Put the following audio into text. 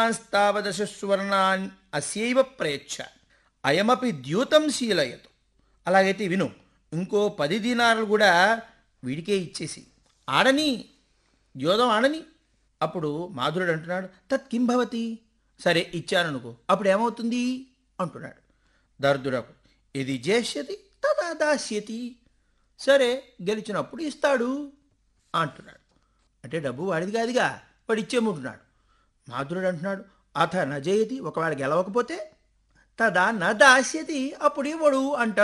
దీనాస్తావదశ సువర్ణాన్ అస్యైవ ప్రయచ్చ అయమపి ద్యూతం శీలయతు అలాగైతే విను ఇంకో పది దీనాలు కూడా వీడికే ఇచ్చేసి ఆడని ద్యోతం ఆడని అప్పుడు మాధురుడు అంటున్నాడు తత్ కిం భవతి సరే ఇచ్చాననుకో అప్పుడు ఏమవుతుంది అంటున్నాడు దర్దుడకు ఇది చేష్యతి తదా దాస్యతి సరే గెలిచినప్పుడు ఇస్తాడు అంటున్నాడు అంటే డబ్బు వాడిది కాదుగా వాడు ఇచ్చేముంటున్నాడు మాధురుడు అంటున్నాడు అథ నజయతి ఒకవేళ గెలవకపోతే తదా న దాస్యతి అప్పుడు ఇవ్వడు అంటాడు